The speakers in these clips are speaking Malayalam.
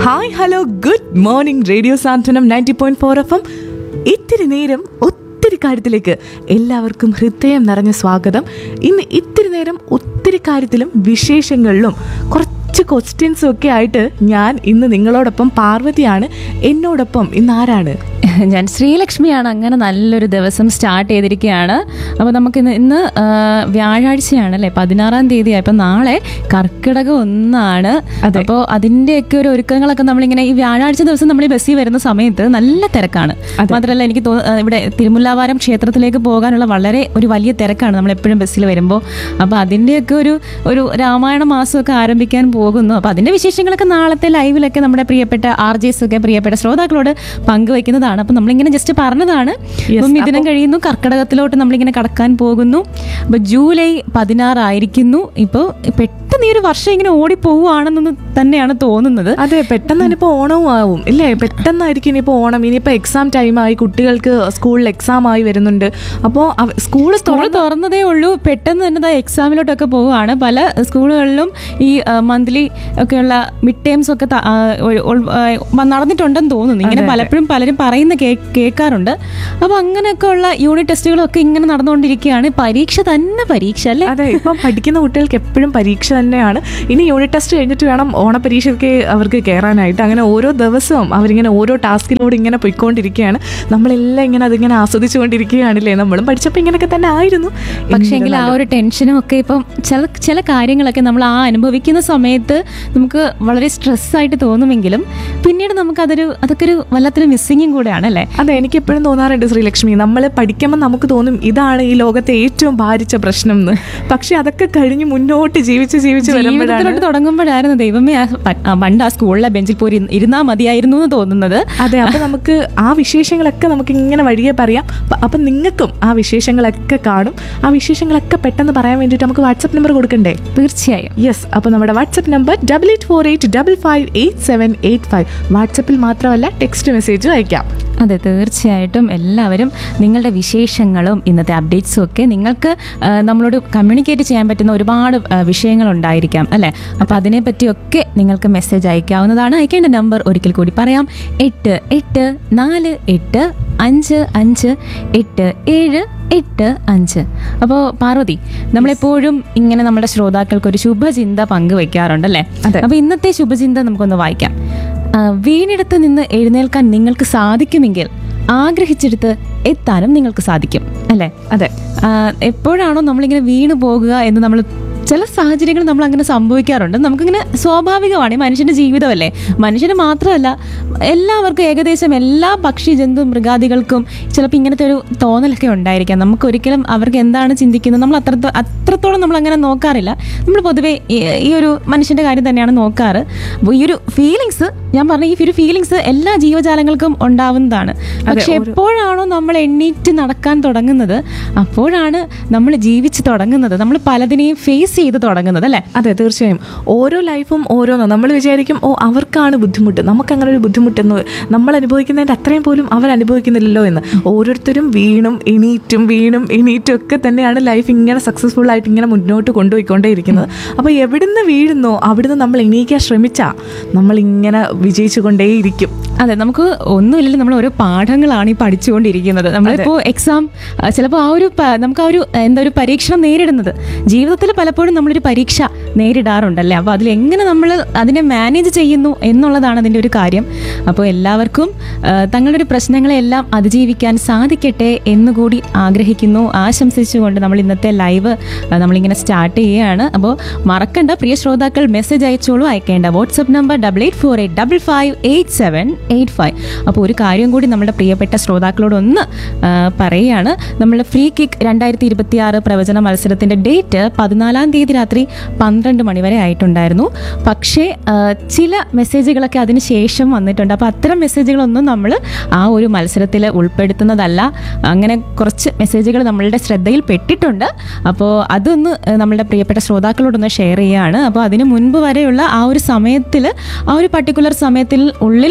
Hi hello good morning radio Santhwanam ninety point four F M ഇത്തിരി നേരം ഒത്തിരി കാര്യത്തിലേക്ക് എല്ലാവർക്കും ഹൃദയം നിറഞ്ഞ സ്വാഗതം ഇന്ന് ഇത്തിരി നേരം ഒത്തിരി കാര്യത്തിലും വിശേഷങ്ങളിലും കുറച്ച് ക്വസ്റ്റ്യൻസും ഒക്കെ ആയിട്ട് ഞാൻ ഇന്ന് നിങ്ങളോടൊപ്പം പാർവതിയാണ് എന്നോടൊപ്പം ഇന്ന് ആരാണ് ഞാൻ ശ്രീലക്ഷ്മിയാണ് അങ്ങനെ നല്ലൊരു ദിവസം സ്റ്റാർട്ട് ചെയ്തിരിക്കുകയാണ് അപ്പോൾ നമുക്ക് ഇന്ന് ഇന്ന് ആ, വ്യാഴാഴ്ചയാണ് അല്ലേ പതിനാറാം തീയതി അപ്പം നാളെ കർക്കിടകം ഒന്നാണ് അതെ. അപ്പോൾ അതിൻ്റെയൊക്കെ ഒരു ഒരുക്കങ്ങളൊക്കെ നമ്മളിങ്ങനെ ഈ വ്യാഴാഴ്ച ദിവസം നമ്മൾ ഈ ബസ്സിൽ വരുന്ന സമയത്ത് നല്ല തിരക്കാണ് അതെ. മാത്രമല്ല എനിക്ക് തോ- ആ, ഇവിടെ തിരുമുല്ലാവാരം ക്ഷേത്രത്തിലേക്ക് പോകാനുള്ള വളരെ ഒരു വലിയ തിരക്കാണ് നമ്മൾ എപ്പോഴും ബസ്സിൽ വരുമ്പോൾ അപ്പോൾ അതിൻ്റെയൊക്കെ ഒരു ഒരു രാമായണ മാസമൊക്കെ ആരംഭിക്കാൻ പോകുന്നു അപ്പോൾ അതിൻ്റെ വിശേഷങ്ങളൊക്കെ നാളത്തെ ലൈവിലൊക്കെ നമ്മുടെ പ്രിയപ്പെട്ട ആർ ജെസ് ഒക്കെ പ്രിയപ്പെട്ട ശ്രോതാക്കളോട് പങ്കുവെക്കുന്നതാണ് അപ്പം നമ്മളിങ്ങനെ ജസ്റ്റ് പറഞ്ഞതാണ് Yes, അപ്പം ഇതിനം കഴിയുന്നു കർക്കിടകത്തിലോട്ട് നമ്മളിങ്ങനെ കടക്കാൻ പോകുന്നു അപ്പോൾ ജൂലൈ പതിനാറായിരിക്കുന്നു ഇപ്പോൾ പെട്ടെന്ന് ഈ ഒരു വർഷം ഇങ്ങനെ ഓടിപ്പോവുകയാണെന്ന് തന്നെയാണ് തോന്നുന്നത് അതെ പെട്ടെന്ന് ഇനിയിപ്പോൾ ഓണവും ആവും ഇല്ലേ പെട്ടെന്നായിരിക്കും ഇനിയിപ്പോൾ ഓണം ഇനിയിപ്പോൾ എക്സാം ടൈമായി കുട്ടികൾക്ക് സ്കൂളിൽ എക്സാം ആയി വരുന്നുണ്ട് അപ്പോൾ സ്കൂൾ സ്കൂൾ തുറന്നതേ ഉള്ളൂ പെട്ടെന്ന് തന്നെ ദാ എക്സാമിലോട്ടൊക്കെ പോവുകയാണ് പല സ്കൂളുകളിലും ഈ മന്ത്ലി ഒക്കെയുള്ള മിഡ് ടേംസ് ഒക്കെ ത- ആ, ഒ- ഒൾ- ആ, നടന്നിട്ടുണ്ടെന്ന് തോന്നുന്നു ഇങ്ങനെ പലപ്പോഴും പലരും പറയുന്ന കേ- കേൾക്കാറുണ്ട് അപ്പോൾ അങ്ങനെയൊക്കെ ഉള്ള യൂണിറ്റ് ടെസ്റ്റുകളൊക്കെ ഇങ്ങനെ നടന്നുകൊണ്ടിരിക്കുകയാണ് പരീക്ഷ തന്നെ പരീക്ഷ അല്ലേ അതെ ഇപ്പം പഠിക്കുന്ന കുട്ടികൾക്ക് എപ്പോഴും പരീക്ഷ തന്നെയാണ് ഇനി യൂണിറ്റ് ടെസ്റ്റ് കഴിഞ്ഞിട്ട് വേണം ഓണപരീക്ഷയ്ക്ക് അവർക്ക് കയറാനായിട്ട് അങ്ങനെ ഓരോ ദിവസവും അവരിങ്ങനെ ഓരോ ടാസ്കിലൂടെ ഇങ്ങനെ പോയിക്കൊണ്ടിരിക്കുകയാണ് നമ്മളെല്ലാം ഇങ്ങനെ അതിങ്ങനെ ആസ്വദിച്ചുകൊണ്ടിരിക്കുകയാണല്ലേ നമ്മളും പഠിച്ചപ്പോൾ ഇങ്ങനെയൊക്കെ തന്നെ ആയിരുന്നു പക്ഷേങ്കിൽ ആ ഒരു ടെൻഷനും ഒക്കെ ഇപ്പം ചില ചില കാര്യങ്ങളൊക്കെ നമ്മൾ ആ അനുഭവിക്കുന്ന സമയത്ത് നമുക്ക് വളരെ സ്ട്രെസ്സായിട്ട് തോന്നുമെങ്കിലും പിന്നീട് നമുക്ക് അതൊരു അതൊക്കെ ഒരു വല്ലാത്തൊരു മിസ്സിങ്ങും കൂടെയാണ് അല്ലേ അതെ എനിക്ക് എപ്പോഴും തോന്നാറുണ്ട് ശ്രീലക്ഷ്മി നമ്മൾ പഠിക്കുമ്പോൾ നമുക്ക് തോന്നും ഇതാണ് ഈ ലോകത്തെ ഏറ്റവും ഭാരിച്ച പ്രശ്നം എന്ന് പക്ഷെ അതൊക്കെ കഴിഞ്ഞ് മുന്നോട്ട് ജീവിച്ച് ജീവിച്ച് വരുമ്പോഴാണ് ജീവിതത്തിലോട്ട് തുടങ്ങുമ്പോഴായിരുന്നു ദൈവമേ ആ പ- ആ പണ്ട് ആ സ്കൂളിലെ ബെഞ്ചിൽ പോയി ഇരുന്ന് ഇരുന്നാ മതിയായിരുന്നു എന്ന് തോന്നുന്നത് അതെ അപ്പൊ നമുക്ക് ആ വിശേഷങ്ങളൊക്കെ നമുക്ക് ഇങ്ങനെ വഴിയെ പറയാം പ- അപ്പൊ നിങ്ങൾക്കും ആ വിശേഷങ്ങളൊക്കെ കാണും ആ വിശേഷങ്ങളൊക്കെ പെട്ടെന്ന് പറയാൻ വേണ്ടിയിട്ട് നമുക്ക് വാട്സപ്പ് നമ്പർ കൊടുക്കണ്ടേ തീർച്ചയായും യെസ് അപ്പോൾ നമ്മുടെ WhatsApp number double eight four eight double five eight seven eight five വാട്സപ്പിൽ മാത്രമല്ല ടെക്സ്റ്റ് മെസ്സേജും അയക്കാം അതെ തീർച്ചയായിട്ടും എല്ലാവരും നിങ്ങളുടെ വിശേഷങ്ങളും ഇന്നത്തെ അപ്ഡേറ്റ്സും ഒക്കെ നിങ്ങൾക്ക് ആ, നമ്മളോട് കമ്മ്യൂണിക്കേറ്റ് ചെയ്യാൻ പറ്റുന്ന ഒരുപാട് ആ, വിഷയങ്ങളുണ്ടായിരിക്കാം അല്ലേ അപ്പോൾ അതിനെപ്പറ്റിയൊക്കെ നിങ്ങൾക്ക് മെസ്സേജ് അയക്കാവുന്നതാണ് അയക്കേണ്ട നമ്പർ ഒരിക്കൽ കൂടി പറയാം എട്ട് എട്ട് നാല് എട്ട് അഞ്ച് അഞ്ച് എട്ട് ഏഴ് എട്ട് അഞ്ച് അപ്പോൾ പാർവതി നമ്മളെപ്പോഴും ഇങ്ങനെ നമ്മുടെ ശ്രോതാക്കൾക്ക് ഒരു ശുഭചിന്ത പങ്കുവെക്കാറുണ്ടല്ലേ അതെ. അപ്പോൾ ഇന്നത്തെ ശുഭചിന്ത നമുക്കൊന്ന് വായിക്കാം ആ, വീണിടത്ത് നിന്ന് എഴുന്നേൽക്കാൻ നിങ്ങൾക്ക് സാധിക്കുമെങ്കിൽ ആഗ്രഹിച്ചെടുത്ത് എത്താനും നിങ്ങൾക്ക് സാധിക്കും അല്ലേ അതെ ആ, എപ്പോഴാണോ നമ്മളിങ്ങനെ വീണു പോകുക എന്ന് നമ്മൾ ചില സാഹചര്യങ്ങൾ നമ്മൾ അങ്ങനെ സംഭവിക്കാറുണ്ട് നമുക്കിങ്ങനെ സ്വാഭാവികമാണ് ഈ മനുഷ്യന്റെ ജീവിതമല്ലേ മനുഷ്യന് മാത്രമല്ല എല്ലാവർക്കും ഏകദേശം എല്ലാ പക്ഷി ജന്തു മൃഗാദികൾക്കും ചിലപ്പോൾ ഇങ്ങനത്തെ ഒരു തോന്നലൊക്കെ ഉണ്ടായിരിക്കാം നമുക്ക് ഒരിക്കലും അവർക്ക് എന്താണ് ചിന്തിക്കുന്നത് നമ്മൾ അത്ര അത്രത്തോളം നമ്മൾ അങ്ങനെ നോക്കാറില്ല നമ്മൾ പൊതുവേ ഈ- ഈ ഒരു മനുഷ്യന്റെ കാര്യം തന്നെയാണ് നോക്കാറ് അപ്പോൾ ഈ ഒരു ഫീലിങ്സ് ഞാൻ പറഞ്ഞ ഈ ഒരു ഫീലിങ്സ് എല്ലാ ജീവജാലങ്ങൾക്കും ഉണ്ടാവുന്നതാണ് പക്ഷെ എപ്പോഴാണോ നമ്മൾ എണ്ണീറ്റ് നടക്കാൻ തുടങ്ങുന്നത് അപ്പോഴാണ് നമ്മൾ ജീവിച്ച് തുടങ്ങുന്നത് നമ്മൾ പലതിനെയും ഫേസ് ചെയ്ത് തുടങ്ങുന്നത് അല്ലേ അതെ തീർച്ചയായും ഓരോ ലൈഫും ഓരോന്ന് നമ്മൾ വിചാരിക്കും ഓ അവർക്കാണ് ബുദ്ധിമുട്ട് നമുക്ക് അങ്ങനെ ഒരു ബുദ്ധിമുട്ടെന്ന് നമ്മൾ അനുഭവിക്കുന്നതിൻ്റെ അത്രയും പോലും അവർ അനുഭവിക്കുന്നില്ലല്ലോ എന്ന് ഓരോരുത്തരും വീണും എണീറ്റും വീണും എണീറ്റും ഒക്കെ തന്നെയാണ് ലൈഫ് ഇങ്ങനെ സക്സസ്ഫുൾ ആയിട്ട് ഇങ്ങനെ മുന്നോട്ട് കൊണ്ടുപോയിക്കൊണ്ടേയിരിക്കുന്നത് അപ്പോൾ എവിടുന്ന് വീഴുന്നോ അവിടുന്ന് നമ്മൾ എണീക്കാൻ ശ്രമിച്ചാൽ നമ്മൾ ഇങ്ങനെ വിജയിച്ചു കൊണ്ടേയിരിക്കും അതെ നമുക്ക് ഒന്നുമില്ലെങ്കിൽ നമ്മൾ ഓരോ പാഠങ്ങളാണ് ഈ പഠിച്ചുകൊണ്ടിരിക്കുന്നത് നമ്മളിപ്പോൾ എക്സാം ചിലപ്പോൾ ആ ഒരു പ- നമുക്ക് ആ ഒരു എന്താ ഒരു പരീക്ഷണം നേരിടുന്നത് ജീവിതത്തിൽ പലപ്പോഴും നമ്മളൊരു പരീക്ഷ നേരിടാറുണ്ടല്ലേ അപ്പോൾ അതിൽ എങ്ങനെ നമ്മൾ അതിനെ മാനേജ് ചെയ്യുന്നു എന്നുള്ളതാണ് അതിൻ്റെ ഒരു കാര്യം അപ്പോൾ എല്ലാവർക്കും ആ, തങ്ങളുടെ ഒരു പ്രശ്നങ്ങളെല്ലാം അതിജീവിക്കാൻ സാധിക്കട്ടെ എന്നുകൂടി ആഗ്രഹിക്കുന്നു ആശംസിച്ചുകൊണ്ട് നമ്മൾ ഇന്നത്തെ ലൈവ് ആ, നമ്മളിങ്ങനെ സ്റ്റാർട്ട് ചെയ്യുകയാണ് അപ്പോൾ മറക്കണ്ട പ്രിയ ശ്രോതാക്കൾ മെസ്സേജ് അയച്ചോളൂ അയക്കേണ്ട WhatsApp number double eight four eight double five eight seven eight five അപ്പോൾ ഒരു കാര്യം കൂടി നമ്മുടെ പ്രിയപ്പെട്ട ശ്രോതാക്കളോട് ഒന്ന് ആ, പറയുകയാണ് നമ്മൾ ഫ്രീ കിക്ക് രണ്ടായിരത്തി ഇരുപത്തി ആറ് പ്രവചന മത്സരത്തിൻ്റെ ഡേറ്റ് പതിനാലാം തീയതി രാത്രി പന്ത്രണ്ട് മണിവരെ ആയിട്ടുണ്ടായിരുന്നു പക്ഷേ ആ, ചില മെസ്സേജുകളൊക്കെ അതിന് ശേഷം വന്നിട്ടുണ്ട് അപ്പോൾ അത്തരം മെസ്സേജുകളൊന്നും നമ്മൾ ആ ഒരു മത്സരത്തിൽ ഉൾപ്പെടുത്തുന്നതല്ല അങ്ങനെ കുറച്ച് മെസ്സേജുകൾ നമ്മളുടെ ശ്രദ്ധയിൽ പെട്ടിട്ടുണ്ട് അപ്പോൾ അതൊന്ന് ഏഹ്, നമ്മളുടെ പ്രിയപ്പെട്ട ശ്രോതാക്കളോടൊന്ന് ഷെയർ ചെയ്യുകയാണ് അപ്പോൾ അതിന് മുൻപ് വരെയുള്ള ആ ഒരു സമയത്തിൽ ആ ഒരു പർട്ടിക്കുലർ സമയത്തിൽ ഉള്ളിൽ അയച്ച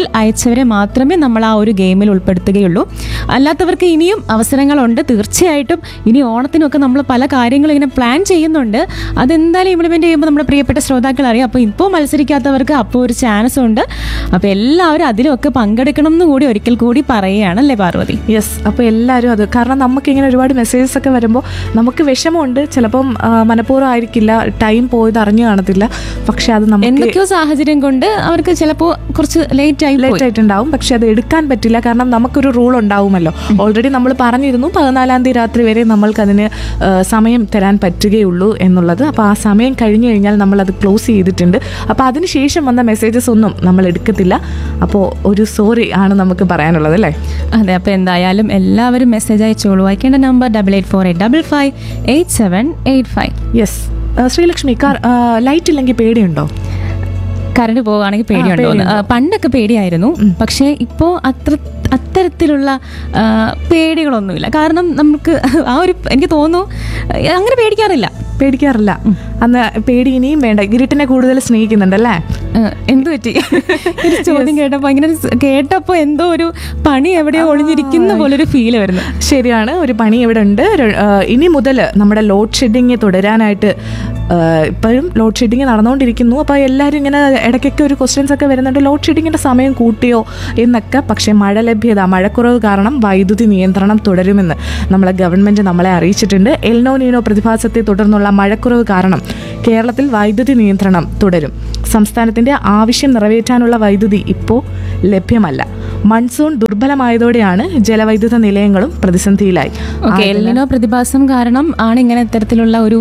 ജയിച്ചവരെ മാത്രമേ നമ്മൾ ആ ഒരു ഗെയിമിൽ ഉൾപ്പെടുത്തുകയുള്ളൂ അല്ലാത്തവർക്ക് ഇനിയും അവസരങ്ങളുണ്ട് തീർച്ചയായിട്ടും ഇനി ഓണത്തിനൊക്കെ നമ്മൾ പല കാര്യങ്ങളും ഇങ്ങനെ പ്ലാൻ ചെയ്യുന്നുണ്ട് അതെന്തായാലും ഇംപ്ലിമെൻറ്റ് ചെയ്യുമ്പോൾ നമ്മുടെ പ്രിയപ്പെട്ട ശ്രോതാക്കൾ അറിയാം അപ്പോൾ ഇപ്പോൾ മത്സരിക്കാത്തവർക്ക് അപ്പോൾ ഒരു ചാൻസ് ഉണ്ട് അപ്പോൾ എല്ലാവരും അതിലൊക്കെ പങ്കെടുക്കണം എന്ന് കൂടി ഒരിക്കൽ കൂടി പറയുകയാണ് അല്ലേ പാർവതി യെസ് അപ്പോൾ എല്ലാവരും അത് കാരണം നമുക്ക് ഇങ്ങനെ ഒരുപാട് മെസ്സേജസ് ഒക്കെ വരുമ്പോൾ നമുക്ക് വിഷമമുണ്ട് ചിലപ്പം ആ, മനഃപൂർവ്വം ആയിരിക്കില്ല ടൈം പോയത് അറിഞ്ഞു കാണത്തില്ല പക്ഷെ അത് നമുക്ക് എന്തൊക്കെയോ സാഹചര്യം കൊണ്ട് അവർക്ക് ചിലപ്പോൾ കുറച്ച് ലേറ്റ് ആയി പോയി ലേറ്റ് ആയിട്ടുണ്ടാവും പക്ഷെ അത് എടുക്കാൻ പറ്റില്ല കാരണം നമുക്കൊരു റൂൾ ഉണ്ടാവുമല്ലോ ഓൾറെഡി നമ്മൾ പറഞ്ഞിരുന്നു പതിനാലാം തീയതി രാത്രി വരെ നമ്മൾക്കതിന് ആ, സമയം തരാൻ പറ്റുകയുള്ളൂ എന്നുള്ളത് അപ്പോൾ ആ സമയം കഴിഞ്ഞു കഴിഞ്ഞാൽ നമ്മൾ അത് ക്ലോസ് ചെയ്തിട്ടുണ്ട് അപ്പോൾ അതിനുശേഷം വന്ന മെസ്സേജസ് ഒന്നും നമ്മൾ എടുക്കത്തില്ല അപ്പോൾ ഒരു സോറി ആണ് നമുക്ക് പറയാനുള്ളത് അല്ലേ അതെ അപ്പോൾ എന്തായാലും എല്ലാവരും മെസ്സേജ് അയച്ചോളൂ അയക്കേണ്ട number double eight four eight double five eight seven eight five yes Sreelakshmi car light ഇല്ലെങ്കിൽ പേടിയുണ്ടോ കറണ്ട് പോവുകയാണെങ്കിൽ പേടിയുണ്ടോ എന്ന്. ആ, പണ്ടൊക്കെ പേടിയായിരുന്നു പക്ഷേ ഇപ്പോൾ അത്ര അത്തരത്തിലുള്ള ആ, പേടികളൊന്നുമില്ല കാരണം നമുക്ക് ആ ഒരു എനിക്ക് തോന്നുന്നു അങ്ങനെ പേടിക്കാറില്ല പേടിക്കാറില്ല അന്ന് പേടി ഇനിയും വേണ്ട ഗിരിട്ടിനെ കൂടുതൽ സ്നേഹിക്കുന്നുണ്ടല്ലേ ആ, എന്ത് പറ്റി ഒരു ചോദ്യം കേട്ടപ്പോൾ ഇങ്ങനെ കേട്ടപ്പോൾ എന്തോ ഒരു പണി എവിടെയോ ഒളിഞ്ഞിരിക്കുന്ന പോലെ ഒരു ഫീൽ വരുന്നു ശരിയാണ് ഒരു പണി ഇവിടെ ഉണ്ട് ര- ആ, ഇനി മുതൽ നമ്മുടെ ലോഡ് ഷെഡിങ് തുടരാനായിട്ട് ആ, ഇപ്പോഴും ലോഡ് ഷെഡിങ് നടന്നുകൊണ്ടിരിക്കുന്നു അപ്പോൾ എല്ലാവരും ഇങ്ങനെ ഇടയ്ക്കൊക്കെ ഒരു ക്വസ്റ്റ്യൻസ് ഒക്കെ വരുന്നുണ്ട് ലോഡ് ഷെഡിങ്ങിൻ്റെ സമയം കൂട്ടിയോ എന്നൊക്കെ പക്ഷേ മഴ ലഭ്യത മഴക്കുറവ് കാരണം വൈദ്യുതി നിയന്ത്രണം തുടരുമെന്ന് നമ്മളെ ഗവൺമെൻറ് നമ്മളെ അറിയിച്ചിട്ടുണ്ട് എൽനോ നീനോ പ്രതിഭാസത്തെ തുടർന്നുള്ള മഴക്കുറവ് കാരണം കേരളത്തിൽ വൈദ്യുതി നിയന്ത്രണം തുടരും സംസ്ഥാനത്തിൻ്റെ ആവശ്യം നിറവേറ്റാനുള്ള വൈദ്യുതി ഇപ്പോൾ ലഭ്യമല്ല മൺസൂൺ ദുർബലമായതോടെയാണ് ജലവൈദ്യുത നിലയങ്ങളും പ്രതിസന്ധിയിലായി ഓക്കെ എല്ലിനോ പ്രതിഭാസം കാരണം ആണ് ഇങ്ങനെ ഇത്തരത്തിലുള്ള ഒരു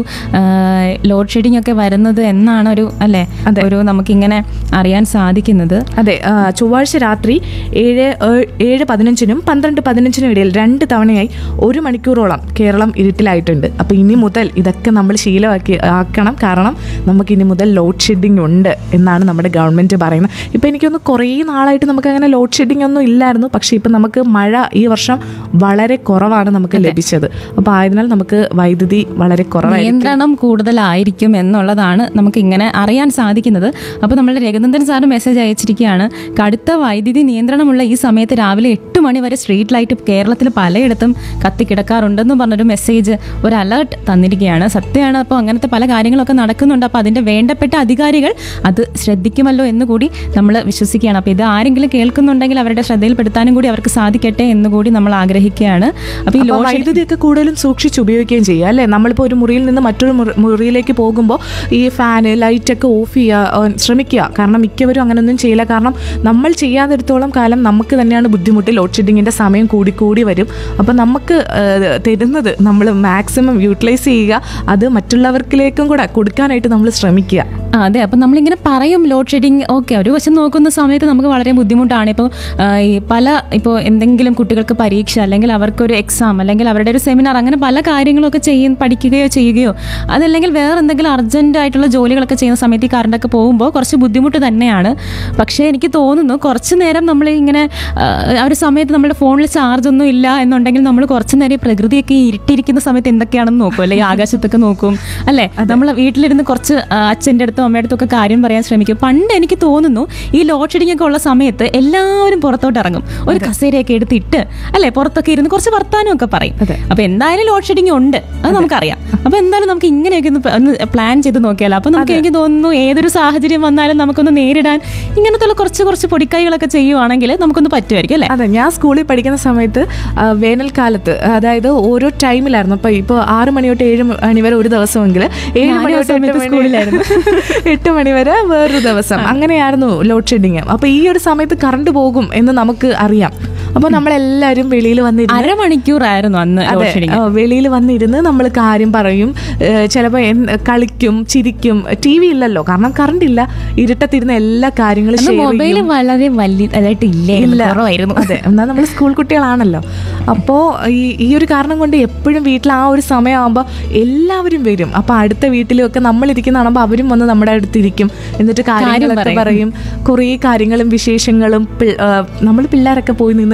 ലോഡ് ഷെഡിംഗ് ഒക്കെ വരുന്നത് എന്നാണ് ഒരു അല്ലെ ഒരു നമുക്കിങ്ങനെ അറിയാൻ സാധിക്കുന്നത് അതെ ആ, ചൊവ്വാഴ്ച രാത്രി ഏഴ് ഏ- ഏഴ് പതിനഞ്ചിനും പന്ത്രണ്ട് പതിനഞ്ചിനും ഇടയിൽ രണ്ട് തവണയായി ഒരു മണിക്കൂറോളം കേരളം ഇരുട്ടിലായിട്ടുണ്ട് അപ്പോൾ ഇനി മുതൽ ഇതൊക്കെ നമ്മൾ ശീലമാക്കി ആക്കണം കാരണം നമുക്ക് ഇനി മുതൽ ലോഡ് ഷെഡിങ് ഉണ്ട് എന്നാണ് നമ്മുടെ ഗവൺമെൻറ് പറയുന്നത് ഇപ്പോൾ എനിക്കൊന്ന് കുറേ നാളായിട്ട് നമുക്ക് അങ്ങനെ ലോഡ് ഷെഡിങ് ഒന്നും ഇല്ലായിരുന്നു പക്ഷേ ഇപ്പം നമുക്ക് മഴ ഈ വർഷം വളരെ കുറവാണ് നമുക്ക് ലഭിച്ചത് അപ്പോൾ ആയതിനാൽ നമുക്ക് വൈദ്യുതി വളരെ കുറവായിരിക്കും നിയന്ത്രണം കൂടുതലായിരിക്കും എന്നുള്ളതാണ് നമുക്ക് ഇങ്ങനെ അറിയാൻ സാധിക്കുന്നത് അപ്പോൾ നമ്മളുടെ രഘുനന്ദൻ സാറ് മെസ്സേജ് അയച്ചിരിക്കുകയാണ് കടുത്ത വൈദ്യുതി നിയന്ത്രണമുള്ള ഈ സമയത്ത് രാവിലെ എട്ട് മണി വരെ സ്ട്രീറ്റ് ലൈറ്റ് കേരളത്തിൽ പലയിടത്തും കത്തിക്കിടക്കാറുണ്ടെന്നും പറഞ്ഞൊരു മെസ്സേജ് ഒരു അലേർട്ട് തന്നിരിക്കുകയാണ് സത്യമാണ് അപ്പോൾ അങ്ങനത്തെ പല കാര്യങ്ങളൊക്കെ നടക്കുന്നുണ്ട് അപ്പോൾ അതിൻ്റെ വേണ്ടപ്പെട്ട അധികാരികൾ അത് ശ്രദ്ധിക്കുമല്ലോ എന്ന് കൂടി നമ്മൾ വിശ്വസിക്കുകയാണ് അപ്പോൾ ഇത് ആരെങ്കിലും കേൾക്കുന്നുണ്ടെങ്കിൽ അവരുടെ ശ്രദ്ധയിൽപ്പെടുത്താനും കൂടി അവർക്ക് സാധിക്കട്ടെ എന്ന് കൂടി നമ്മൾ ആഗ്രഹിക്കുകയാണ് അപ്പോൾ ഈ അപ്പോൾ ലോഡ് വൈദ്യുതിയൊക്കെ കൂടുതലും സൂക്ഷിച്ച് ഉപയോഗിക്കുകയും ചെയ്യുക അല്ലേ നമ്മളിപ്പോൾ ഒരു മുറിയിൽ നിന്ന് മറ്റൊരു മുറി- മുറിയിലേക്ക് പോകുമ്പോൾ ഈ ഫാന് ലൈറ്റൊക്കെ ഓഫ് ചെയ്യുക ഏഹ് ശ്രമിക്കുക കാരണം മിക്കവരും അങ്ങനെയൊന്നും ചെയ്യില്ല കാരണം നമ്മൾ ചെയ്യാതിടത്തോളം കാലം നമുക്ക് തന്നെയാണ് ബുദ്ധിമുട്ട് ലോഡ് ഷെഡിങ്ങിൻ്റെ സമയം കൂടിക്കൂടി വരും അപ്പോൾ നമുക്ക് ഏഹ്, തരുന്നത് നമ്മൾ മാക്സിമം യൂട്ടിലൈസ് ചെയ്യുക അത് മറ്റുള്ളവർക്കിലേക്കും കൂടെ കൊടുക്കാനായിട്ട് നമ്മൾ ശ്രമിക്കുക ആ, അതെ അപ്പം നമ്മളിങ്ങനെ പറയും ലോഡ് ഷെഡിങ് ഓക്കെ ഒരു വശം നോക്കുന്ന സമയത്ത് നമുക്ക് വളരെ ബുദ്ധിമുട്ടാണ് ഇപ്പോൾ ഈ പല ഇപ്പോൾ എന്തെങ്കിലും കുട്ടികൾക്ക് പരീക്ഷ അല്ലെങ്കിൽ അവർക്കൊരു എക്സാം അല്ലെങ്കിൽ അവരുടെ ഒരു സെമിനാർ അങ്ങനെ പല കാര്യങ്ങളൊക്കെ ചെയ്യ പഠിക്കുകയോ ചെയ്യുകയോ അതല്ലെങ്കിൽ വേറെ എന്തെങ്കിലും അർജന്റ് ആയിട്ടുള്ള ജോലികളൊക്കെ ചെയ്യുന്ന സമയത്ത് ഈ കറണ്ടൊക്കെ പോകുമ്പോൾ കുറച്ച് ബുദ്ധിമുട്ട് തന്നെയാണ് പക്ഷേ എനിക്ക് തോന്നുന്നു കുറച്ച് നേരം നമ്മൾ ഇങ്ങനെ ആ, ആ ഒരു സമയത്ത് നമ്മുടെ ഫോണിൽ ചാർജ് ഒന്നും ഇല്ല എന്നുണ്ടെങ്കിൽ നമ്മൾ കുറച്ച് നേരം ഈ പ്രകൃതിയൊക്കെ ഈ ഇരുട്ടിയിരിക്കുന്ന സമയത്ത് എന്തൊക്കെയാണെന്ന് നോക്കും അല്ലെ ഈ ആകാശത്തൊക്കെ നോക്കും അല്ലേ നമ്മൾ വീട്ടിലിരുന്ന് കുറച്ച് ആ, അച്ഛൻ്റെ അടുത്തും അമ്മയുടെ അടുത്തും ഒക്കെ കാര്യം പറയാൻ ശ്രമിക്കും പണ്ട് എനിക്ക് തോന്നുന്നു ഈ ലോഡ് ഷെഡിംഗ് ഒക്കെ ഉള്ള സമയത്ത് എല്ലാവരും പുറത്തോട്ട് ഇറങ്ങും ഒരു കസേരയൊക്കെ എടുത്തിട്ട് അല്ലെ പുറത്തൊക്കെ ഇരുന്ന് കുറച്ച് വർത്താനം ഒക്കെ പറയും അതെ. അപ്പൊ എന്തായാലും ലോഡ് ഷെഡിംഗ് ഉണ്ട് അത് നമുക്കറിയാം അപ്പൊ എന്തായാലും നമുക്ക് ഇങ്ങനെയൊക്കെ ഒന്ന് പ്ല- ഒന്ന് പ്ലാൻ ചെയ്ത് നോക്കിയാലോ അപ്പൊ നമുക്ക് എനിക്ക് തോന്നുന്നു ഏതൊരു സാഹചര്യം വന്നാലും നമുക്കൊന്ന് നേരിടാൻ ഇങ്ങനത്തെ കുറച്ച് കുറച്ച് പൊടിക്കൈകളൊക്കെ ചെയ്യുവാണെങ്കിൽ നമുക്കൊന്ന് പറ്റുമായിരിക്കും അല്ലേ അതെ ഞാൻ സ്കൂളിൽ പഠിക്കുന്ന സമയത്ത് ആ, വേനൽക്കാലത്ത് അതായത് ഓരോ ടൈമിലായിരുന്നു അപ്പോൾ ഇപ്പോൾ ആറ് മണി തൊട്ട് ഏഴ് മണി വരെ ഒരു ദിവസമെങ്കിൽ ഏഴ് ഞാനും മണി ആ തൊട്ട് എട്ട് സമയത്ത് മണി സ്കൂളിലായിരുന്നു. എട്ട് മണി വരെ വേറൊരു ദിവസം അങ്ങനെയായിരുന്നു ലോഡ് ഷെഡിങ് അപ്പോൾ ഈ ഒരു സമയത്ത് കറണ്ട് പോകും എന്ന് നമുക്ക് അറിയാം അപ്പോൾ നമ്മളെല്ലാവരും വെളിയിൽ വന്നിരുന്ന് അരമണിക്കൂറായിരുന്നു അന്ന് അതെ ലോഡ് ഷെഡിംഗ് വെളിയിൽ വന്നിരുന്ന് നമ്മൾ കാര്യം പറയും ചിലപ്പോൾ കളിക്കും ചിരിക്കും ടി വി ഇല്ലല്ലോ കാരണം കറണ്ട് ഇല്ല ഇരുട്ടത്തിരുന്ന എല്ലാ കാര്യങ്ങളും share ചെയ്യും. മൊബൈൽ വളരെ വലിയതായിട്ട് ഇല്ലേ കുറവായിരുന്നു അതെ എന്നാൽ നമ്മൾ സ്കൂൾ കുട്ടികളാണല്ലോ അപ്പോൾ ഈ ഈ ഒരു കാരണം കൊണ്ട് എപ്പോഴും വീട്ടിൽ ആ ഒരു സമയമാകുമ്പോൾ എല്ലാവരും വരും അപ്പോൾ അടുത്ത വീട്ടിലും ഒക്കെ നമ്മൾ ഇരിക്കുന്ന കാണുമ്പോൾ അവരും വന്ന് നമ്മുടെ അടുത്ത് ഇരിക്കും എന്നിട്ട് കാര്യങ്ങളൊക്കെ പറയും. പറയും കുറേ കാര്യങ്ങളും വിശേഷങ്ങളും നമ്മൾ പിള്ളേരൊക്കെ പോയി നിന്ന്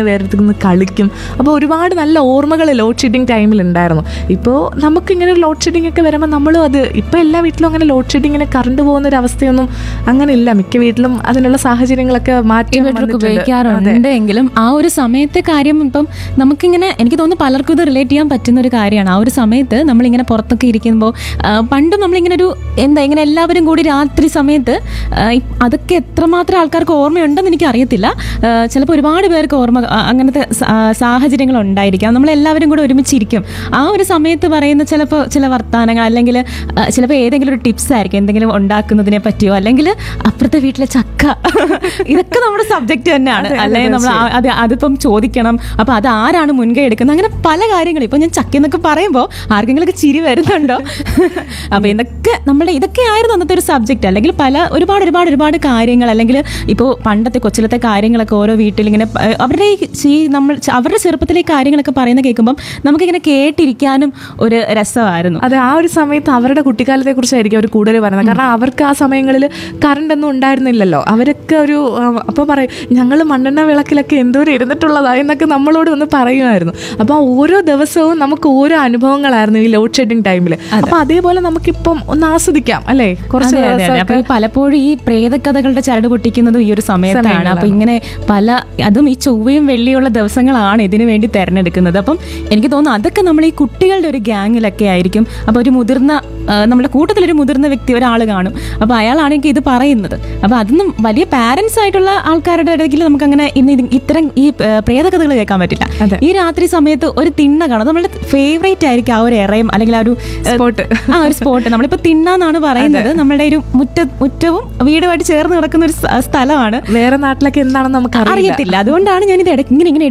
വേറെ നിന്ന് കളിക്കും അപ്പോൾ ഒരുപാട് നല്ല ഓർമ്മകൾ ലോഡ് ഷെഡിങ് ടൈമിൽ ഉണ്ടായിരുന്നു ഇപ്പോൾ നമുക്കിങ്ങനെ ലോഡ് ഷെഡിങ് ഒക്കെ വരുമ്പോൾ നമ്മളും അത് ഇപ്പോൾ എല്ലാ വീട്ടിലും അങ്ങനെ ലോഡ് ഷെഡിങ്ങിന് കറണ്ട് പോകുന്ന ഒരു അവസ്ഥയൊന്നും അങ്ങനെ ഇല്ല മിക്ക വീട്ടിലും അതിനുള്ള സാഹചര്യങ്ങളൊക്കെ മാറ്റി ഇവർക്ക് ഉപയോഗിക്കാറുണ്ട് എങ്കിലും ആ ഒരു സമയത്തെ കാര്യം ഇപ്പം നമുക്കിങ്ങനെ എനിക്ക് തോന്നുന്നു പലർക്കും ഇത് റിലേറ്റ് ചെയ്യാൻ പറ്റുന്ന ഒരു കാര്യമാണ് ആ ഒരു സമയത്ത് നമ്മളിങ്ങനെ പുറത്തൊക്കെ ഇരിക്കുമ്പോൾ ആ, പണ്ട് നമ്മളിങ്ങനെ ഒരു എന്താ ഇങ്ങനെ എല്ലാവരും കൂടി രാത്രി സമയത്ത് ആ, ഇ- അതൊക്കെ എത്രമാത്രം ആൾക്കാർക്ക് ഓർമ്മയുണ്ടെന്ന് എനിക്ക് അറിയത്തില്ല ചിലപ്പോൾ ഒരുപാട് പേർക്ക് ഓർമ്മ ആ, അങ്ങനത്തെ സ- ആ, സാഹചര്യങ്ങൾ ഉണ്ടായിരിക്കാം നമ്മളെല്ലാവരും കൂടെ ഒരുമിച്ചിരിക്കും ആ ഒരു സമയത്ത് പറയുന്ന ചിലപ്പോൾ ചില വർത്തമാനങ്ങൾ അല്ലെങ്കിൽ ചിലപ്പോൾ ഏതെങ്കിലും ഒരു ടിപ്സ് ആയിരിക്കും എന്തെങ്കിലും ഉണ്ടാക്കുന്നതിനെ പറ്റിയോ അല്ലെങ്കിൽ അപ്പുറത്തെ വീട്ടിലെ ചക്ക ഇതൊക്കെ നമ്മുടെ സബ്ജക്റ്റ് തന്നെയാണ് അല്ലെങ്കിൽ നമ്മൾ ആ- അത് അതിപ്പം ചോദിക്കണം അപ്പൊ അത് ആരാണ് മുൻകൈ എടുക്കുന്നത് അങ്ങനെ പല കാര്യങ്ങളും ഇപ്പൊ ഞാൻ ചക്ക എന്നൊക്കെ പറയുമ്പോൾ ആർക്കെങ്കിലും ഒക്കെ ചിരി വരുന്നുണ്ടോ അപ്പൊ ഇതൊക്കെ നമ്മുടെ ഇതൊക്കെ ആയിരുന്നു അന്നത്തെ ഒരു സബ്ജക്റ്റ് അല്ലെങ്കിൽ പല ഒരുപാട് ഒരുപാട് ഒരുപാട് കാര്യങ്ങൾ അല്ലെങ്കിൽ ഇപ്പോൾ പണ്ടത്തെ കൊച്ചിലത്തെ കാര്യങ്ങളൊക്കെ ഓരോ വീട്ടിൽ ഇങ്ങനെ പ- അവരുടെ ഈ ഈ നമ്മൾ അവരുടെ ചെറുപ്പത്തിലെ ഈ കാര്യങ്ങളൊക്കെ പറയുന്ന കേൾക്കുമ്പം നമുക്കിങ്ങനെ കേട്ടിരിക്കാനും ഒരു രസമായിരുന്നു അതെ ആ ഒരു സമയത്ത് അവരുടെ കുട്ടിക്കാലത്തെ കുറിച്ചായിരിക്കും അവർ കൂടുതൽ പറയുന്നത് കാരണം അവർക്ക് ആ സമയങ്ങളിൽ കറണ്ട് ഒന്നും ഉണ്ടായിരുന്നില്ലല്ലോ അവരൊക്കെ ഒരു അപ്പോൾ പറയും ഞങ്ങൾ മണ്ണെണ്ണ വിളക്കിലൊക്കെ എന്തോരം ഇരുന്നിട്ടുള്ളതാ എന്നൊക്കെ നമ്മളോട് ഒന്ന് പറയുമായിരുന്നു അപ്പോൾ ഓരോ ദിവസവും നമുക്ക് ഓരോ അനുഭവങ്ങളായിരുന്നു ഈ ലോഡ് ഷെഡിങ് ടൈമിൽ അപ്പോൾ അതേപോലെ നമുക്കിപ്പം ഒന്ന് ആസ്വദിക്കാം അല്ലേ കുറച്ച് അതെ, അതെ, അതെ. അപ്പൊ ഈ പലപ്പോഴും ഈ പ്രേതകഥകളുടെ ചരട് പൊട്ടിക്കുന്നതും ഈ ഒരു സമയത്താണ് അപ്പൊ ഇങ്ങനെ പല അതും ഈ ചൊവ്വയും വെള്ളിയുള്ള ദിവസങ്ങളാണ് ഇതിനു വേണ്ടി തെരഞ്ഞെടുക്കുന്നത് അപ്പം എനിക്ക് തോന്നുന്നു അതൊക്കെ നമ്മൾ ഈ കുട്ടികളുടെ ഒരു ഗ്യാങ്ങിലൊക്കെ ആയിരിക്കും അപ്പൊ ഒരു മുതിർന്ന ആ, നമ്മുടെ കൂട്ടത്തിലൊരു മുതിർന്ന വ്യക്തി ഒരാൾ കാണും അപ്പൊ അയാളാണെങ്കിൽ ഇത് പറയുന്നത് അപ്പൊ അതൊന്നും വലിയ പാരന്റ്സ് ആയിട്ടുള്ള ആൾക്കാരുടെ ഇടയ്ക്ക് നമുക്ക് അങ്ങനെ ഇന്ന് ഇത് ഇത്തരം ഈ ആ, പ്രേതകഥകൾ കേൾക്കാൻ പറ്റില്ല അതെ. ഈ രാത്രി സമയത്ത് ഒരു തിണ്ണ കാണും നമ്മളുടെ ഫേവറേറ്റ് ആയിരിക്കും ആ ഒരു ഇറയും അല്ലെങ്കിൽ ആ ഒരു ആ, സ്പോട്ട് ആ ഒരു സ്പോട്ട് നമ്മളിപ്പോ തിണ്ണാന്നാണ് പറയുന്നത് നമ്മുടെ ഒരു മുറ്റ മുറ്റവും വീടുമായിട്ട് ചേർന്ന് കിടക്കുന്ന ഒരു സ്ഥ- സ്ഥലമാണ് വേറെ നാട്ടിലൊക്കെ എന്താണെന്ന് നമുക്ക് അറിയില്ല അറിയത്തില്ല അതുകൊണ്ടാണ് ഞാൻ ഇത് ഇടയ്ക്ക് ഇങ്ങനെ ഇങ്ങനെ